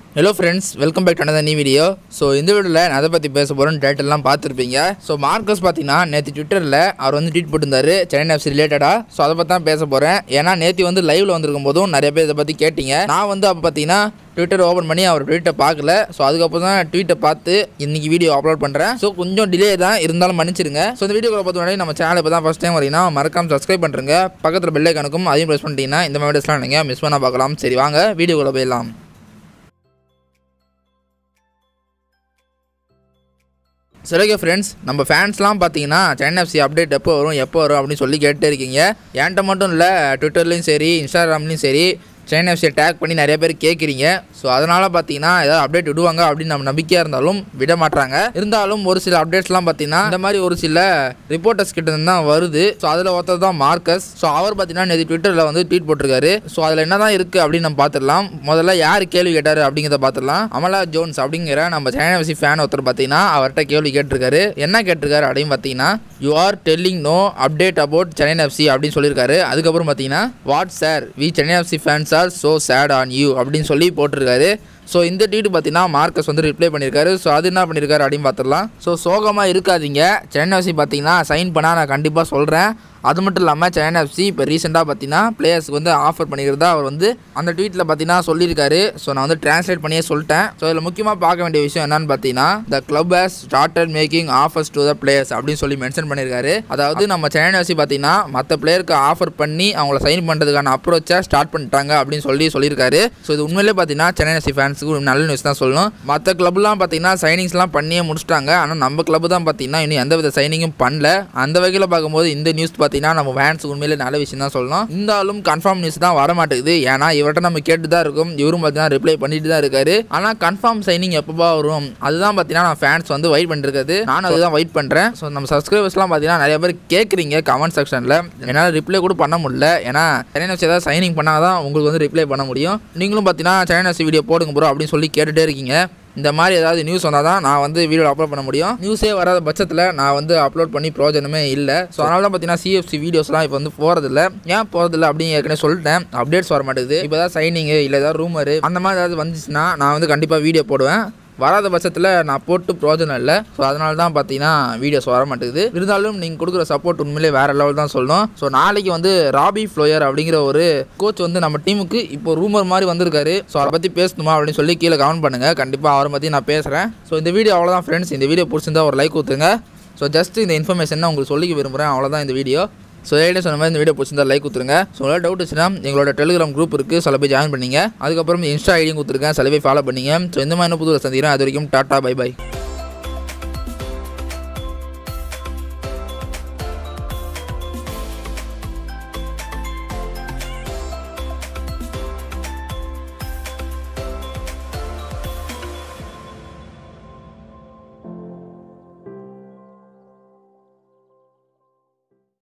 hello friends welcome back to another new video so இந்த வீடியோவில் நான் அதை பற்றி பேச போகிறோம் டேட்டெல்லாம் பார்த்துருப்பீங்க ஸோ மார்க்கஸ் பார்த்தீங்கன்னா நேற்று ட்விட்டரில் அவர் வந்து ட்வீட் போட்டிருந்தாரு சென்னை எஃப்சி ரிலேட்டடாக ஸோ அதை பற்றி தான் பேச போகிறேன் ஏன்னா நேற்று வந்து லைவில் வந்திருக்கும் போதும் நிறைய பேர் இதை பற்றி கேட்டீங்க நான் வந்து அப்போ பார்த்தீங்கன்னா ட்விட்டர் ஓப்பன் பண்ணி அவர் ட்வீட்டை பார்க்கல ஸோ அதுக்கப்புறம் தான் ட்வீட்டை பார்த்து இன்னைக்கு வீடியோ அப்லோட் பண்ணுறேன் ஸோ கொஞ்சம் டிலே தான் இருந்தாலும் மன்னிச்சிருங்க ஸோ இந்த வீடியோவில் பார்த்து முன்னாடி நம்ம சேனல் இப்போ தான் ஃபஸ்ட் டைம் வரீங்கன்னா மறக்காம சப்ஸ்கிரைப் பண்ணுறங்க பக்கத்தில் பெல்லை கணக்கும் அதையும் ப்ரெஸ் பண்ணிட்டீங்கன்னா இந்த மாதிரி வீடியோஸ்லாம் நீங்கள் மிஸ் பண்ண பார்க்கலாம் சரி வாங்க வீடியோக்குள்ளே போயிடலாம் சரி ஓகே ஃப்ரெண்ட்ஸ் நம்ம ஃபேன்ஸ்லாம் பார்த்தீங்கன்னா சென்னை எஃப்சி அப்டேட் எப்போ வரும் எப்போ வரும் அப்படின்னு சொல்லி கேட்டே இருக்கீங்க என்கிட்ட மட்டும் இல்லை ட்விட்டர்லேயும் சரி இன்ஸ்டாகிராம்லேயும் சரி சென்னை எஃப்சியை டேக் பண்ணி நிறைய பேர் கேட்குறீங்க ஸோ அதனால் பார்த்தீங்கன்னா ஏதாவது அப்டேட் விடுவாங்க அப்படின்னு நம்ம நம்பிக்கையாக இருந்தாலும் விட மாட்டாங்க இருந்தாலும் ஒரு சில அப்டேட்ஸ்லாம் பார்த்தீங்கன்னா இந்த மாதிரி ஒரு சில ரிப்போர்ட்டர்ஸ் கிட்ட இருந்து தான் வருது ஸோ அதில் ஒருத்தர் தான் மார்க்கஸ் ஸோ அவர் பார்த்தீங்கன்னா நேற்று ட்விட்டரில் வந்து ட்வீட் போட்டிருக்காரு ஸோ அதில் என்ன தான் இருக்குது அப்படின்னு நம்ம பார்த்துடலாம் முதல்ல யார் கேள்வி கேட்டார் அப்படிங்கிறத பார்த்துடலாம் அமலா ஜோன்ஸ் அப்படிங்கிற நம்ம சென்னை எஃப்சி ஃபேன் ஒருத்தர் பார்த்தீங்கன்னா அவர்கிட்ட கேள்வி கேட்டிருக்காரு என்ன கேட்டிருக்காரு அப்படின்னு பார்த்தீங்கன்னா you are telling no update about Chennai FC அப்படின்னு சொல்லியிருக்காரு அதுக்கப்புறம் பார்த்தீங்கன்னா what sir we Chennai FC fans are so sad on you அப்படின்னு சொல்லி போட்டிருக்காரு ஸோ இந்த ட்வீட் பார்த்தீங்கன்னா மார்க்கஸ் வந்து ரிப்ளை பண்ணியிருக்காரு ஸோ அது என்ன பண்ணியிருக்காரு அப்படின்னு பார்த்துடலாம் ஸோ சோகமாக இருக்காதீங்க சென்னை எஃப்சி பார்த்தீங்கன்னா சைன் பண்ணால் நான் கண்டிப்பாக சொல்கிறேன் அது மட்டும் இல்லாமல் சென்னை எஃப்சி இப்போ ரீசெண்டாக பார்த்தீங்கன்னா பிளேயர்ஸ்க்கு வந்து ஆஃபர் பண்ணிக்கிறதா அவர் வந்து அந்த ட்வீட்டில் பார்த்தீங்கன்னா சொல்லியிருக்காரு ஸோ நான் வந்து டிரான்ஸ்லேட் பண்ணியே சொல்லிட்டேன் ஸோ இதில் முக்கியமாக பார்க்க வேண்டிய விஷயம் என்னன்னு பார்த்தீங்கன்னா the club has started making offers to the players அப்படின்னு சொல்லி மென்ஷன் பண்ணியிருக்காரு அதாவது நம்ம சென்னை எஃப்சி பார்த்தீங்கன்னா மற்ற பிளேயருக்கு ஆஃபர் பண்ணி அவங்கள சைன் பண்ணுறதுக்கான அப்ரோச்சை ஸ்டார்ட் பண்ணிட்டாங்க அப்படின்னு சொல்லி சொல்லியிருக்காரு ஸோ இது உண்மையிலே பார்த்தீங்கன்னா சென்னை எஃப்சி ஃபேன்ஸுக்கு ஒரு நல்ல நியூஸ் தான் சொல்லணும் மற்ற கிளப்லாம் பார்த்தீங்கன்னா சைனிங்ஸ்லாம் பண்ணியே முடிச்சிட்டாங்க ஆனால் நம்ம கிளப் தான் பார்த்தீங்கன்னா இன்னும் எந்த வித சைனிங்கும் பண்ணல அந்த வகையில் பார்க்கும்போது இந்த நியூஸ் பார்த்தீங்கன்னா நம்ம ஃபேன்ஸ் உண்மையிலே நல்ல விஷயம் தான் சொல்லணும் இருந்தாலும் கன்ஃபார்ம் நியூஸ் தான் வர மாட்டேங்குது ஏன்னா இவர்கிட்ட நம்ம கேட்டு தான் இருக்கும் இவரும் பார்த்தீங்கன்னா ரிப்ளை பண்ணிட்டு தான் இருக்காரு ஆனால் கன்ஃபார்ம் சைனிங் எப்பப்பா வரும் அதுதான் பார்த்தீங்கன்னா நான் ஃபேன்ஸ் வந்து வெயிட் பண்ணிருக்காது நானும் அதுதான் வெயிட் பண்ணுறேன் ஸோ நம்ம சப்ஸ்கிரைபர்ஸ்லாம் பார்த்தீங்கன்னா நிறைய பேர் கேட்குறீங்க கமெண்ட் செக்ஷனில் என்னால் ரிப்ளை கூட பண்ண முடியல ஏன்னா சென்னை எஃப்சி ஏதாவது சைனிங் பண்ணால் தான் உங்களுக்கு வந்து ரிப்ளை பண்ண முடியும் நீங்களும் பார்த்தீங்கன்னா சென்னை எஃப்சி வீடியோ போடுங்க ப்ரோ அப்படின்னு சொல்லி கேட்டுகிட்டே இருக்கீங்க இந்த மாதிரி ஏதாவது நியூஸ் வந்தால் தான் நான் வந்து வீடியோ அப்லோட் பண்ண முடியும் நியூஸே வராத பட்சத்தில் நான் வந்து அப்லோட் பண்ணி பிரயோஜனமே இல்லை ஸோ அதனால தான் பார்த்தீங்கன்னா சிஎஃப்சி வீடியோஸ்லாம் இப்போ வந்து போகிறதில்ல ஏன் போகிறதில்ல அப்படின்னு ஏற்கனவே சொல்லிட்டேன் அப்டேட்ஸ் வர மாட்டேங்குது இப்போ தான் சைனிங்கு இல்லை ஏதாவது ரூமரு அந்த மாதிரி ஏதாவது வந்துச்சுன்னா நான் வந்து கண்டிப்பாக வீடியோ போடுவேன் வராத பட்சத்தில் நான் போட்டு பிரயோஜனம் இல்லை ஸோ அதனால தான் பார்த்தீங்கன்னா வீடியோஸ் வர மாட்டேங்குது இருந்தாலும் நீங்கள் கொடுக்குற சப்போர்ட் உண்மையிலே வேறு லெவல் தான் சொல்லணும் ஸோ நாளைக்கு வந்து ராபி ஃப்ளோயர் அப்படிங்கிற ஒரு கோச் வந்து நம்ம டீமுக்கு இப்போ ரூமர் மாதிரி வந்திருக்காரு ஸோ அதை பற்றி பேசணுமா அப்படின்னு சொல்லி கீழே கமெண்ட் பண்ணுங்கள் கண்டிப்பாக அவரை பற்றி நான் பேசுகிறேன் ஸோ இந்த வீடியோ அவ்வளோதான் ஃப்ரெண்ட்ஸ் இந்த வீடியோ பிடிச்சிருந்தா ஒரு லைக் ஊற்றுங்க ஸோ ஜஸ்ட் இந்த இன்ஃபர்மேஷன் உங்களுக்கு சொல்லிக்க விரும்புகிறேன் அவ்வளோதான் இந்த வீடியோ ஸோ ஏற்கனவே சொன்ன மாதிரி இந்த வீடியோ பிடிச்சிருந்தா லைக் கொடுத்துருங்க ஸோ உங்களால் டவுட் வச்சுன்னா எங்களோட டெலிகிராம் குரூப் இருக்குது சில பேர் ஜாயின் பண்ணிங்க அதுக்கப்புறம் இன்ஸ்டா ஐடியும் கொடுத்துருக்கேன் சில பேர் ஃபாலோ பண்ணிங்க ஸோ இந்த மாதிரி புது சந்திக்கிறேன் அது வரைக்கும் டாட்டா பை பை